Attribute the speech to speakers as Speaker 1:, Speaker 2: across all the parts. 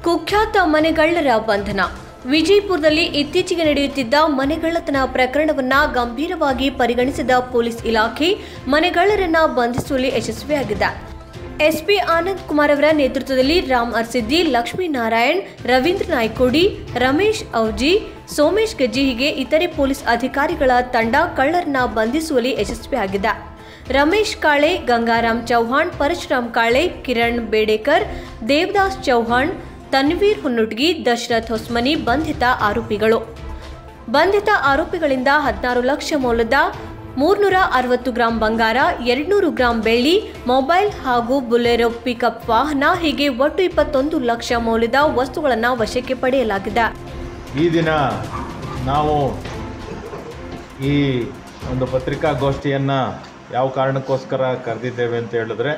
Speaker 1: ಕುಖ್ಯಾತ ಮನೆಗಳ್ಳರ ಬಂಧನ ವಿಜಯಪುರದಲ್ಲಿ ಇತ್ತೀಚೆಗೆ ನಡೆಯುತ್ತಿದ್ದ ಮನೆಗಳ್ಳತನ ಪ್ರಕರಣವನ್ನ ಗಂಭೀರವಾಗಿ ಪರಿಗಣಿಸಿದ ಪೊಲೀಸ್ ಇಲಾಖೆ ಮನೆಗಳ್ಳರನ್ನ ಬಂಧಿಸುವಲ್ಲಿ ಯಶಸ್ವಿಯಾಗಿದೆ ಎಸ್ಪಿ ಆನಂದ್ ಕುಮಾರ್ ಅವರ ನೇತೃತ್ವದಲ್ಲಿ ರಾಮ್ ಅರ್ಸಿದ್ದಿ ಲಕ್ಷ್ಮೀನಾರಾಯಣ್ ರವೀಂದ್ರ ನಾಯ್ಕೋಡಿ ರಮೇಶ್ ಔಜಿ ಸೋಮೇಶ್ ಗಜ್ಜಿ ಹೀಗೆ ಇತರೆ ಪೊಲೀಸ್ ಅಧಿಕಾರಿಗಳ ತಂಡ ಕಳ್ಳರನ್ನ ಬಂಧಿಸುವಲ್ಲಿ ಯಶಸ್ವಿಯಾಗಿದೆ ರಮೇಶ್ ಕಾಳೆ ಗಂಗಾರಾಮ್ ಚೌಹಾಣ್ ಪರಶುರಾಮ್ ಕಾಳೆ ಕಿರಣ್ ಬೇಡೇಕರ್ ದೇವದಾಸ್ ಚೌಹಾಣ್ ತನ್ವೀರ್ ಹುನ್ನುಟ್ಗಿ ದಶರಥ್ ಹೊಸ್ಮನಿ ಬಂಧಿತ ಆರೋಪಿಗಳು ಬಂಧಿತ ಆರೋಪಿಗಳಿಂದ ಹದಿನಾರು ಲಕ್ಷ ಮೌಲ್ಯದ ಮೂರ್ನೂರ ಅರವತ್ತು ಗ್ರಾಂ ಬಂಗಾರ ಎರಡ್ನೂರು ಗ್ರಾಂ ಬೆಳ್ಳಿ ಮೊಬೈಲ್ ಹಾಗೂ ಬುಲೆರೋ ಪಿಕಪ್ ವಾಹನ ಹೀಗೆ ಒಟ್ಟು ಇಪ್ಪತ್ತೊಂದು ಲಕ್ಷ ಮೌಲ್ಯದ ವಸ್ತುಗಳನ್ನು ವಶಕ್ಕೆ ಪಡೆಯಲಾಗಿದೆ
Speaker 2: ಈ ದಿನ ನಾವು ಈ ಒಂದು ಪತ್ರಿಕಾಗೋಷ್ಠಿಯನ್ನು ಯಾವ ಕಾರಣಕ್ಕೋಸ್ಕರ ಕರೆದಿದ್ದೇವೆ ಅಂತ ಹೇಳಿದ್ರೆ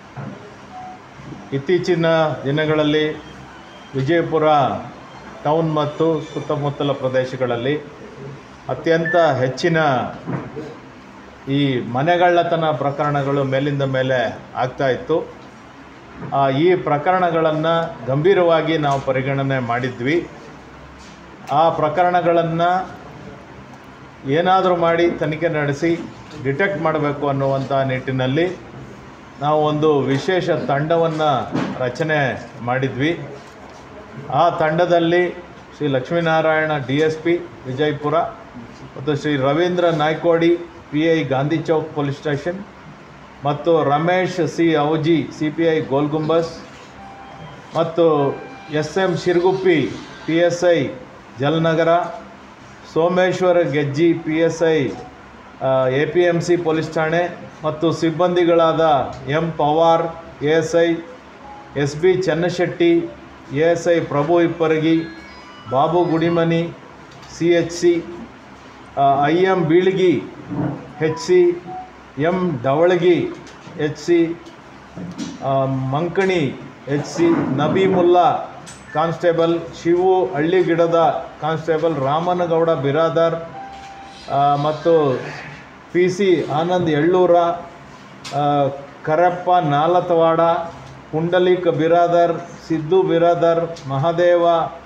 Speaker 2: ಇತ್ತೀಚಿನ ದಿನಗಳಲ್ಲಿ ವಿಜಯಪುರ ಟೌನ್ ಮತ್ತು ಸುತ್ತಮುತ್ತಲ ಪ್ರದೇಶಗಳಲ್ಲಿ ಅತ್ಯಂತ ಹೆಚ್ಚಿನ ಈ ಮನೆಗಳ್ಳತನ ಪ್ರಕರಣಗಳು ಮೇಲಿಂದ ಮೇಲೆ ಆಗ್ತಾ ಇತ್ತು ಆ, ಈ ಪ್ರಕರಣಗಳನ್ನು ಗಂಭೀರವಾಗಿ ನಾವು ಪರಿಗಣನೆ ಮಾಡಿದ್ವಿ ಆ ಪ್ರಕರಣಗಳನ್ನು ಏನಾದರೂ ಮಾಡಿ ತನಿಖೆ ನಡೆಸಿ ಡಿಟೆಕ್ಟ್ ಮಾಡಬೇಕು ಅನ್ನುವಂಥ ನಿಟ್ಟಿನಲ್ಲಿ ನಾವು ಒಂದು ವಿಶೇಷ ತಂಡವನ್ನು ರಚನೆ ಮಾಡಿದ್ವಿ ಆ ತಂಡದಲ್ಲಿ Shri Lakshminarayana D S P Vijayapura ಮತ್ತು Shri Ravindra Naykodi P I Gandhi Chowk police station ಮತ್ತು Ramesh C Auji C P I Golgumbaz ಮತ್ತು S M Shirguppi P S I Jalanagar Someshwar Gejji P S I A P M C police ಠಾಣೆ ಮತ್ತು ಸಿಬ್ಬಂದಿಗಳಾದ M Pawar A S I S B Channashetti A S I Prabhu Ipparagi Babu Gudimani C H C I M Bilgi H C M Davalagi H C ಆ, Mankani H C Nabimulla constable Shivu Halligidad constable Ramanagouda Biradar ಆ, ಮತ್ತು P C Anand ಎಳ್ಳೂರ ಆ, ಕರಪ್ಪ ನಾಲತವಾಡ ಪುಂಡಲಿಕ್ ಬಿರಾದರ್ ಸಿದ್ದು ಬಿರಾದರ್ ಮಹಾದೇವ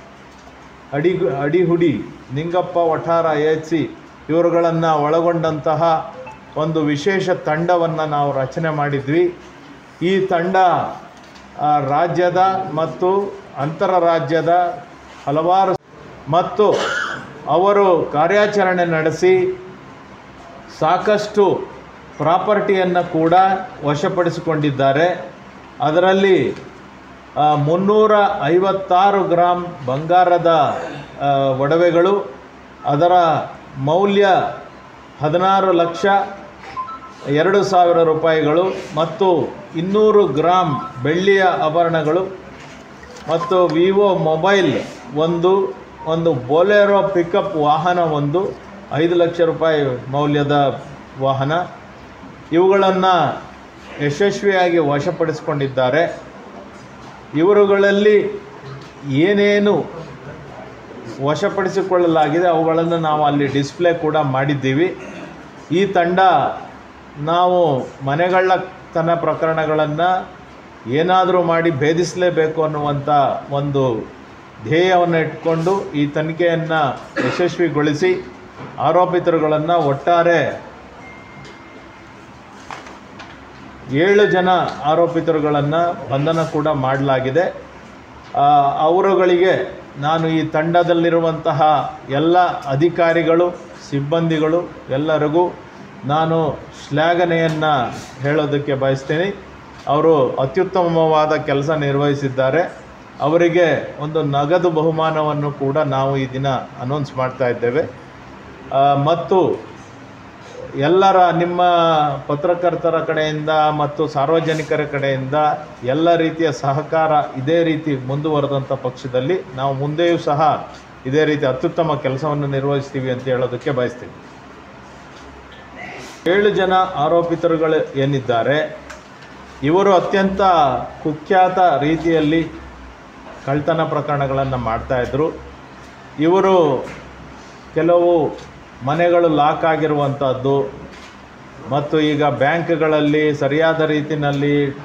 Speaker 2: ಅಡಿ Adihudi Ningappa Vathar H C ಇವರುಗಳನ್ನು ಒಳಗೊಂಡಂತಹ ಒಂದು ವಿಶೇಷ ತಂಡವನ್ನು ನಾವು ರಚನೆ ಮಾಡಿದ್ವಿ ಈ ತಂಡ ಆ, ರಾಜ್ಯದ ಮತ್ತು ಅಂತರ ರಾಜ್ಯದ ಹಲವಾರು ಮತ್ತು ಅವರು ಕಾರ್ಯಾಚರಣೆ ನಡೆಸಿ ಸಾಕಷ್ಟು ಪ್ರಾಪರ್ಟಿಯನ್ನು ಕೂಡ ವಶಪಡಿಸಿಕೊಂಡಿದ್ದಾರೆ ಅದರಲ್ಲಿ ಆ, ಮುನ್ನೂರ ಐವತ್ತಾರು ಗ್ರಾಮ್ ಬಂಗಾರದ ಆ, ಒಡವೆಗಳು ಅದರ ಮೌಲ್ಯ ಹದಿನಾರು ಲಕ್ಷ ಎರಡು ಸಾವಿರ ರೂಪಾಯಿಗಳು ಮತ್ತು ಇನ್ನೂರು ಗ್ರಾಮ್ ಬೆಳ್ಳಿಯ ಆಭರಣಗಳು ಮತ್ತು ವಿವೋ ಮೊಬೈಲ್ ಒಂದು ಒಂದು ಬೊಲೆರೋ ಪಿಕಪ್ ವಾಹನ ಒಂದು ಐದು ಲಕ್ಷ ರೂಪಾಯಿ ಮೌಲ್ಯದ ವಾಹನ ಇವುಗಳನ್ನು ಯಶಸ್ವಿಯಾಗಿ ವಶಪಡಿಸಿಕೊಂಡಿದ್ದಾರೆ ಇವರುಗಳಲ್ಲಿ ಏನೇನು ವಶಪಡಿಸಿಕೊಳ್ಳಲಾಗಿದೆ ಅವುಗಳನ್ನು ನಾವು ಅಲ್ಲಿ ಡಿಸ್ಪ್ಲೇ ಕೂಡ ಮಾಡಿದ್ದೀವಿ ಈ ತಂಡ ನಾವು ಮನೆಗಳ್ಳತನ ಪ್ರಕರಣಗಳನ್ನು ಏನಾದರೂ ಮಾಡಿ ಭೇದಿಸಲೇಬೇಕು ಅನ್ನುವಂಥ ಒಂದು ಧ್ಯೇಯವನ್ನು ಇಟ್ಕೊಂಡು ಈ ತನಿಖೆಯನ್ನು ಯಶಸ್ವಿಗೊಳಿಸಿ ಆರೋಪಿತರುಗಳನ್ನು ಒಟ್ಟಾರೆ ಏಳು ಜನ ಆರೋಪಿತರುಗಳನ್ನು ಬಂಧನ ಕೂಡ ಮಾಡಲಾಗಿದೆ ಆ, ಅವರುಗಳಿಗೆ ನಾನು ಈ ತಂಡದಲ್ಲಿರುವಂತಹ ಎಲ್ಲ ಅಧಿಕಾರಿಗಳು ಸಿಬ್ಬಂದಿಗಳು ಎಲ್ಲರಿಗೂ ನಾನು ಶ್ಲಾಘನೆಯನ್ನು ಹೇಳೋದಕ್ಕೆ ಬಯಸ್ತೀನಿ ಅವರು ಅತ್ಯುತ್ತಮವಾದ ಕೆಲಸ ನಿರ್ವಹಿಸಿದ್ದಾರೆ ಅವರಿಗೆ ಒಂದು ನಗದು ಬಹುಮಾನವನ್ನು ಕೂಡ ನಾವು ಈ ದಿನ ಅನೌನ್ಸ್ ಮಾಡ್ತಾ ಇದ್ದೇವೆ ಆ, ಮತ್ತು ಎಲ್ಲರ ನಿಮ್ಮ ಪತ್ರಕರ್ತರ ಕಡೆಯಿಂದ ಮತ್ತು ಸಾರ್ವಜನಿಕರ ಕಡೆಯಿಂದ ಎಲ್ಲ ರೀತಿಯ ಸಹಕಾರ ಇದೇ ರೀತಿ ಮುಂದುವರೆದಂಥ ಪಕ್ಷದಲ್ಲಿ ನಾವು ಮುಂದೆಯೂ ಸಹ ಇದೇ ರೀತಿ ಅತ್ಯುತ್ತಮ ಕೆಲಸವನ್ನು ನಿರ್ವಹಿಸ್ತೀವಿ ಅಂತ ಹೇಳೋದಕ್ಕೆ ಬಯಸ್ತೀವಿ ಏಳು ಜನ ಆರೋಪಿತರುಗಳು ಏನಿದ್ದಾರೆ ಇವರು ಅತ್ಯಂತ ಕುಖ್ಯಾತ ರೀತಿಯಲ್ಲಿ ಕಳ್ತನ ಪ್ರಕರಣಗಳನ್ನು ಮಾಡ್ತಾಯಿದ್ರು ಇವರು ಕೆಲವು ಮನೆಗಳು ಲಾಕ್ ಆಗಿರುವಂಥದ್ದು ಮತ್ತು ಈಗ ಬ್ಯಾಂಕ್ಗಳಲ್ಲಿ ಸರಿಯಾದ ರೀತಿಯಲ್ಲಿ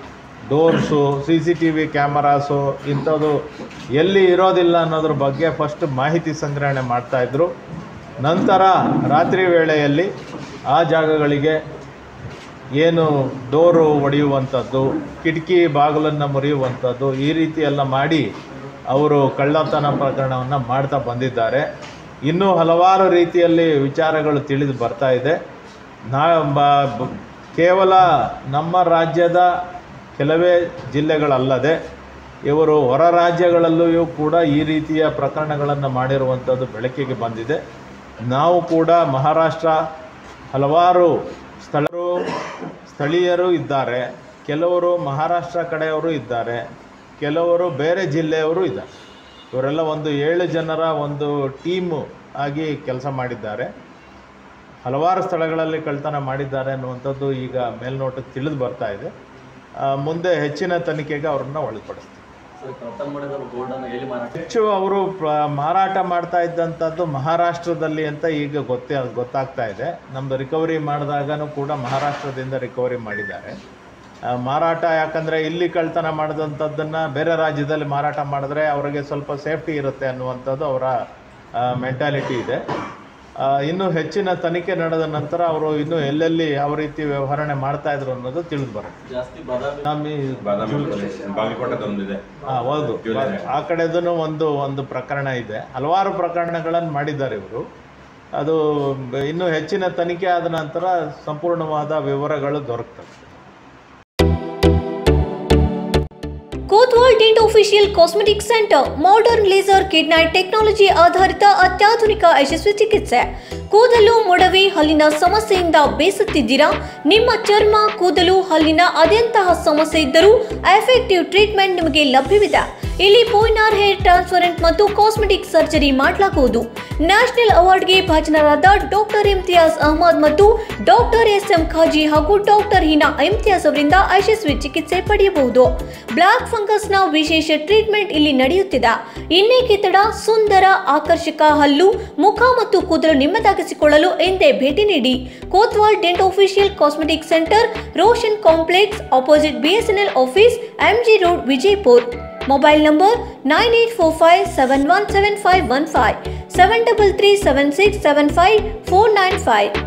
Speaker 2: doors C C T V cameras ಇಂಥದ್ದು ಎಲ್ಲಿ ಇರೋದಿಲ್ಲ ಅನ್ನೋದ್ರ ಬಗ್ಗೆ ಫಸ್ಟ್ ಮಾಹಿತಿ ಸಂಗ್ರಹಣೆ ಮಾಡ್ತಾಯಿದ್ರು ನಂತರ ರಾತ್ರಿ ವೇಳೆಯಲ್ಲಿ ಆ ಜಾಗಗಳಿಗೆ ಏನು ಡೋರು ಒಡೆಯುವಂಥದ್ದು ಕಿಟಕಿ ಬಾಗಿಲನ್ನು ಮುರಿಯುವಂಥದ್ದು ಈ ರೀತಿ ಎಲ್ಲ ಮಾಡಿ ಅವರು ಕಳ್ಳತನ ಪ್ರಕರಣವನ್ನು ಮಾಡ್ತಾ ಬಂದಿದ್ದಾರೆ ಇನ್ನೂ ಹಲವಾರು ರೀತಿಯಲ್ಲಿ ವಿಚಾರಗಳು ತಿಳಿದು ಬರ್ತಾ ಇದೆ ನಾ ಬ- ಬ- ಕೇವಲ ನಮ್ಮ ರಾಜ್ಯದ ಕೆಲವೇ ಜಿಲ್ಲೆಗಳಲ್ಲದೆ ಇವರು ಹೊರ ರಾಜ್ಯಗಳಲ್ಲಿಯೂ ಕೂಡ ಈ ರೀತಿಯ ಪ್ರಕರಣಗಳನ್ನು ಮಾಡಿರುವಂಥದ್ದು ಬೆಳಕಿಗೆ ಬಂದಿದೆ ನಾವು ಕೂಡ ಮಹಾರಾಷ್ಟ್ರ ಹಲವಾರು ಸ್ಥಳರು ಸ್ಥಳೀಯರು ಇದ್ದಾರೆ ಕೆಲವರು ಮಹಾರಾಷ್ಟ್ರ ಕಡೆಯವರು ಇದ್ದಾರೆ ಕೆಲವರು ಬೇರೆ ಜಿಲ್ಲೆಯವರು ಇದ್ದಾರೆ ಇವರೆಲ್ಲ ಒಂದು ಏಳು ಜನರ ಒಂದು ಟೀಮು ಆಗಿ ಕೆಲಸ ಮಾಡಿದ್ದಾರೆ ಹಲವಾರು ಸ್ಥಳಗಳಲ್ಲಿ ಕಳ್ತನ ಮಾಡಿದ್ದಾರೆ ಅನ್ನುವಂಥದ್ದು ಈಗ ಮೇಲ್ನೋಟಕ್ಕೆ ತಿಳಿದು ಬರ್ತಾ ಇದೆ ಆ, ಮುಂದೆ ಹೆಚ್ಚಿನ ತನಿಖೆಗೆ ಅವ್ರನ್ನ ಒಳಪಡಿಸ್ತೀವಿ
Speaker 3: ಸರ್ ಕಳ್ತನ ಮಾಡಿದವರು ಗೋಲ್ಡನ್ನು ಎಲ್ಲಿ ಮಾರಾಟ
Speaker 2: ಹೆಚ್ಚು ಅವರು ಪ್ರ- ಮಾರಾಟ ಮಾಡ್ತಾ ಇದ್ದಂಥದ್ದು ಮಹಾರಾಷ್ಟ್ರದಲ್ಲಿ ಅಂತ ಈಗ ಗೊತ್ತೇ ಗೊತ್ತಾಗ್ತಾ ಇದೆ ನಮ್ಮದು ರಿಕವರಿ ಮಾಡಿದಾಗನೂ ಕೂಡ ಮಹಾರಾಷ್ಟ್ರದಿಂದ ರಿಕವರಿ ಮಾಡಿದ್ದಾರೆ ಆ, ಮಾರಾಟ ಯಾಕಂದರೆ ಇಲ್ಲಿ ಕಳ್ತನ ಮಾಡಿದಂಥದ್ದನ್ನು ಬೇರೆ ರಾಜ್ಯದಲ್ಲಿ ಮಾರಾಟ ಮಾಡಿದ್ರೆ ಅವರಿಗೆ ಸ್ವಲ್ಪ ಸೇಫ್ಟಿ ಇರುತ್ತೆ ಅನ್ನುವಂಥದ್ದು ಅವರ ಮೆಂಟಾಲಿಟಿ ಇದೆ ಆ, ಇನ್ನು ಹೆಚ್ಚಿನ ತನಿಖೆ ನಡೆದ ನಂತರ ಅವರು ಇನ್ನು ಎಲ್ಲೆಲ್ಲಿ ಯಾವ ರೀತಿ ವ್ಯವಹರಣೆ ಮಾಡ್ತಾ ಇದ್ರು ಅನ್ನೋದು ತಿಳಿದು ಬರುತ್ತೆ
Speaker 3: ಜಾಸ್ತಿ ಬಾದಾಮಿ
Speaker 2: ಬಾದಾಮಿ
Speaker 4: ಬಾದಾಮಿ ಬಾಗಲಕೋಟದೊಂದಿದೆ
Speaker 2: ಆ, ಹೌದು ಆ ಕಡೆದೂ ಒಂದು ಒಂದು ಪ್ರಕರಣ ಇದೆ ಹಲವಾರು ಪ್ರಕರಣಗಳನ್ನು ಮಾಡಿದ್ದಾರೆ ಇವರು ಅದು ಬ- ಇನ್ನು ಹೆಚ್ಚಿನ ತನಿಖೆ ಆದ ನಂತರ ಸಂಪೂರ್ಣವಾದ ವಿವರಗಳು ದೊರಕ್ತವೆ
Speaker 1: Kotwal dent official cosmetic centre modern laser ಕಿಡ್ನೈಟ್ ಟೆಕ್ನಾಲಜಿ ಆಧಾರಿತ ಅತ್ಯಾಧುನಿಕ ಯಶಸ್ವಿ ಚಿಕಿತ್ಸೆ ಕೂದಲು ಮೊಡವೆ ಹಲ್ಲಿನ ಸಮಸ್ಯೆಯಿಂದ ಬೇಸತ್ತಿದ್ದೀರಾ ನಿಮ್ಮ ಚರ್ಮ ಕೂದಲು ಹಲ್ಲಿನ ಅದೆಂತಹ ಸಮಸ್ಯೆ ಇದ್ದರೂ ಎಫೆಕ್ಟಿವ್ ಟ್ರೀಟ್ಮೆಂಟ್ ನಿಮಗೆ ಲಭ್ಯವಿದೆ ಇಲ್ಲಿ ಪೋಯ್ನಾರ್ ಹೇರ್ ಟ್ರಾನ್ಸ್ಪರೆಂಟ್ ಮತ್ತು ಕಾಸ್ಮೆಟಿಕ್ ಸರ್ಜರಿ ಮಾಡಲಾಗುವುದು ನ್ಯಾಷನಲ್ ಅವಾರ್ಡ್ಗೆ ಭಾಜನರಾದ ಡಾಕ್ಟರ್ ಇಮ್ತಿಯಾಜ್ ಅಹಮದ್ ಮತ್ತು ಡಾಕ್ಟರ್ ಎಸ್ ಎಂ ಖಾಜಿ ಹಾಗೂ ಡಾಕ್ಟರ್ ಹಿನಾ ಇಮ್ತಿಯಾಜ್ ಅವರಿಂದ ಯಶಸ್ವಿ ಚಿಕಿತ್ಸೆ ಪಡೆಯಬಹುದು ಬ್ಲಾಕ್ ಫಂಗಸ್ನ ವಿಶೇಷ ಟ್ರೀಟ್ಮೆಂಟ್ ಇಲ್ಲಿ ನಡೆಯುತ್ತಿದೆ ಇನ್ನೇಕೆ ತಡ ಸುಂದರ ಆಕರ್ಷಕ ಹಲ್ಲು ಮುಖ ಮತ್ತು ಕೂದಲು ನಿಮ್ಮದಾಗಿಸಿಕೊಳ್ಳಲು ಎಂದೇ ಭೇಟಿ ನೀಡಿ Kotwal dent official cosmetic centre Roshan complex opposite BSNL office MG road Vijayapur mobile number nine eight four five seven one seven five one five seven double three seven six seven five four nine five